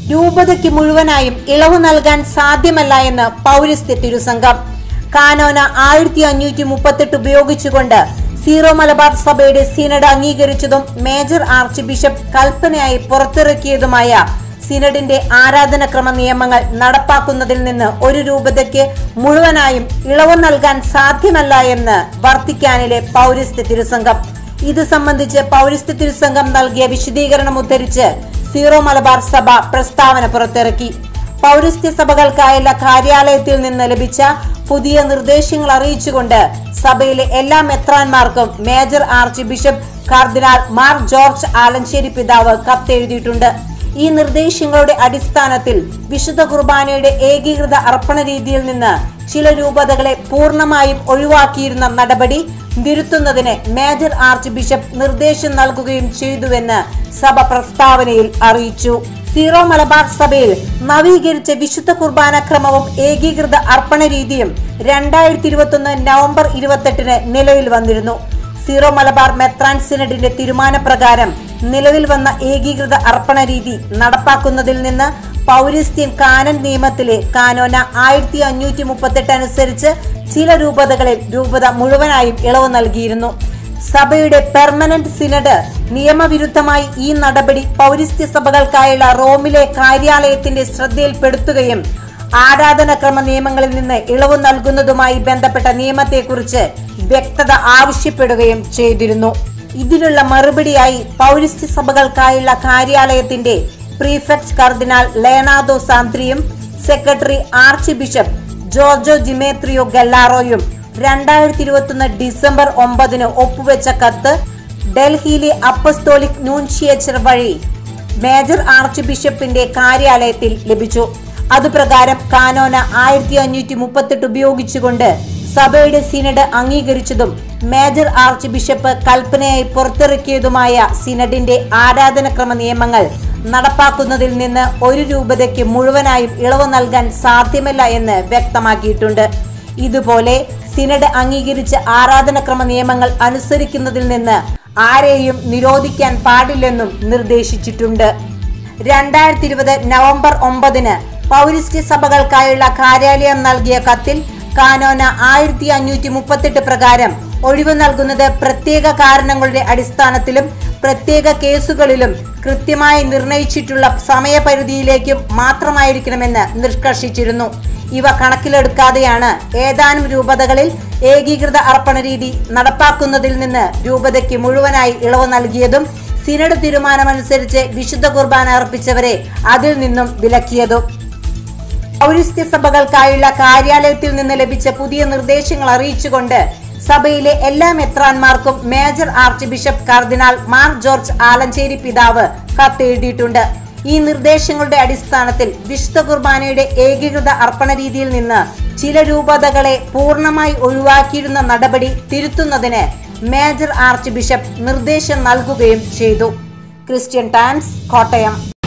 രൂപതയ്ക്ക് മുഴുവനായും ഇളവ് നൽകാൻ സാധ്യമല്ല എന്ന് പൗരസ്ത്യ തിരുസംഘം കാനോന ആയിരത്തി അഞ്ഞൂറ്റി മുപ്പത്തെട്ട് ഉപയോഗിച്ചുകൊണ്ട് സീറോ മലബാർ സഭയുടെ സിനഡ് അംഗീകരിച്ചതും മേജർ ആർച്ച് ബിഷപ്പ് കൽപ്പനയായി പുറത്തിറക്കിയതുമായ സിനഡിന്റെ ആരാധനക്രമ നിയമങ്ങൾ നടപ്പാക്കുന്നതിൽ നിന്ന് ഒരു രൂപതയ്ക്ക് മുഴുവനായും ഇളവ് നൽകാൻ സാധ്യമല്ല എന്ന് വർത്തിക്കാനിലെ പൗരസ്ത്യ തിരുസംഘം ഇത് സംബന്ധിച്ച് പൗരസ്ത്യ തിരുസംഘം നൽകിയ വിശദീകരണം ഉദ്ധരിച്ച് സീറോ മലബാർ സഭ പ്രസ്താവന പുറത്തിറക്കി പൗരസ്ത്യ സഭകൾക്കായുള്ള കാര്യാലയത്തിൽ നിന്ന് ലഭിച്ച പുതിയ നിർദ്ദേശങ്ങൾ അറിയിച്ചുകൊണ്ട് സഭയിലെ എല്ലാ മെത്രാന്മാർക്കും മേജർ ആർച്ച് ബിഷപ്പ് കാർദിനാൾ മാർ ജോർജ് ആലഞ്ചേരി പിതാവ് കത്തെഴുതിയിട്ടുണ്ട് ഈ നിർദ്ദേശങ്ങളുടെ അടിസ്ഥാനത്തിൽ വിശുദ്ധ കുർബാനയുടെ ഏകീകൃത അർപ്പണ രീതിയിൽ നിന്ന് ചില രൂപതകളെ പൂർണ്ണമായും ഒഴിവാക്കിയിരുന്ന നടപടി തിരുത്തുന്നതിന് മേജർ ആർച്ച് ബിഷപ്പ് നിർദ്ദേശം നൽകുകയും ചെയ്തുവെന്ന് സഭ പ്രസ്താവനയിൽ അറിയിച്ചു സീറോ മലബാർ സഭയിൽ നവീകരിച്ച വിശുദ്ധ കുർബാന ക്രമവും ഏകീകൃത അർപ്പണ രീതിയും രണ്ടായിരത്തി ഇരുപത്തൊന്ന് നവംബർ ഇരുപത്തെട്ടിന് നിലവിൽ വന്നിരുന്നു സീറോ മലബാർ മെത്രാൻ സിനഡിന്റെ തീരുമാനപ്രകാരം നിലവിൽ വന്ന ഏകീകൃത അർപ്പണ രീതി നടപ്പാക്കുന്നതിൽ നിന്ന് പൗരസ്ത്യൻ കാനൻ നിയമത്തിലെ കാനോന ആയിരത്തി അഞ്ഞൂറ്റി മുപ്പത്തെട്ട് അനുസരിച്ച് ചില രൂപതകളിൽ രൂപത മുഴുവനായും ഇളവ് നൽകിയിരുന്നു സഭയുടെ പെർമനന്റ് സിനഡ് നിയമവിരുദ്ധമായി ഈ നടപടി പൗരസ്ത്യ സഭകൾക്കായുള്ള റോമിലെ കാര്യാലയത്തിന്റെ ശ്രദ്ധയിൽപ്പെടുത്തുകയും ആരാധനക്രമ നിയമങ്ങളിൽ നിന്ന് ഇളവ് നൽകുന്നതുമായി ബന്ധപ്പെട്ട നിയമത്തെക്കുറിച്ച് വ്യക്തത ആവശ്യപ്പെടുകയും ചെയ്തിരുന്നു ഇതിനുള്ള മറുപടിയായി പൗരസ്ത്യ സഭകൾക്കായുള്ള കാര്യാലയത്തിന്റെ പ്രീഫെക്ട് കർദിനാൾ ലേനാദോ സാന്ത്രിയും secretary archbishop Giorgio Demetrio ഗല്ലാറോയും രണ്ടായിരത്തി ഇരുപത്തൊന്ന് ഡിസംബർ ഒമ്പതിന് ഒപ്പുവെച്ച കത്ത് ഡൽഹിയിലെ അപ്പസ്തോലിക് നൂൻഷിയേച്ചർ വഴി മേജർ ആർച്ച് ബിഷപ്പിന്റെ കാര്യാലയത്തിൽ ലഭിച്ചു അതുപ്രകാരം കാനോന ആയിരത്തി അഞ്ഞൂറ്റി മുപ്പത്തെട്ട് ഉപയോഗിച്ചുകൊണ്ട് സഭയുടെ സിനഡ് അംഗീകരിച്ചതും മേജർ ആർച്ച് ബിഷപ്പ് കൽപ്പനയായി പുറത്തിറക്കിയതുമായ സിനഡിന്റെ ആരാധനക്രമ നിയമങ്ങൾ നടപ്പാക്കുന്നതിൽ നിന്ന് ഒരു രൂപതയ്ക്ക് മുഴുവനായും ഇളവ് നൽകാൻ സാധ്യമല്ല എന്ന് വ്യക്തമാക്കിയിട്ടുണ്ട് ഇതുപോലെ സിനഡ് അംഗീകരിച്ച ആരാധനക്രമ നിയമങ്ങൾ അനുസരിക്കുന്നതിൽ നിന്ന് ആരെയും നിരോധിക്കാൻ പാടില്ലെന്നും നിർദ്ദേശിച്ചിട്ടുണ്ട് രണ്ടായിരത്തി ഇരുപത് നവംബർ ഒമ്പതിന് പൗരസ്ത്യ സഭകൾക്കായുള്ള കാര്യാലയം നൽകിയ കത്തിൽ കാനോന ആയിരത്തി അഞ്ഞൂറ്റി മുപ്പത്തെട്ട് പ്രകാരം ഒഴിവ് നൽകുന്നത് പ്രത്യേക കാരണങ്ങളുടെ അടിസ്ഥാനത്തിലും പ്രത്യേക കേസുകളിലും കൃത്യമായി നിർണയിച്ചിട്ടുള്ള സമയപരിധിയിലേക്കും മാത്രമായിരിക്കണമെന്ന് നിഷ്കർഷിച്ചിരുന്നു ഇവ കണക്കിലെടുക്കാതെയാണ് ഏതാനും രൂപതകളിൽ ഏകീകൃത അർപ്പണ രീതി നടപ്പാക്കുന്നതിൽ നിന്ന് രൂപതയ്ക്ക് മുഴുവനായി ഇളവ് നൽകിയതും സിനഡ് തീരുമാനമനുസരിച്ച് വിശുദ്ധ കുർബാന അർപ്പിച്ചവരെ അതിൽ നിന്നും വിലക്കിയതും പൗരസ്ത്യ സഭകൾക്കായുള്ള കാര്യാലയത്തിൽ നിന്ന് ലഭിച്ച പുതിയ നിർദ്ദേശങ്ങൾ അറിയിച്ചുകൊണ്ട് സഭയിലെ എല്ലാ മെത്രാന്മാർക്കും മേജർ ആർച്ച് ബിഷപ്പ് കർദിനാൾ മാർ ജോർജ് ആലഞ്ചേരി പിതാവ് കത്തെഴുതിയിട്ടുണ്ട് ഈ നിർദ്ദേശങ്ങളുടെ അടിസ്ഥാനത്തിൽ വിശുദ്ധ കുർബാനയുടെ ഏകീകൃത അർപ്പണ രീതിയിൽ നിന്ന് ചില രൂപതകളെ പൂർണ്ണമായി ഒഴിവാക്കിയിരുന്ന നടപടി തിരുത്തുന്നതിന് മേജർ ആർച്ച് ബിഷപ്പ് നിർദ്ദേശം നൽകുകയും ചെയ്തു ക്രിസ്ത്യൻ ടൈംസ് കോട്ടയം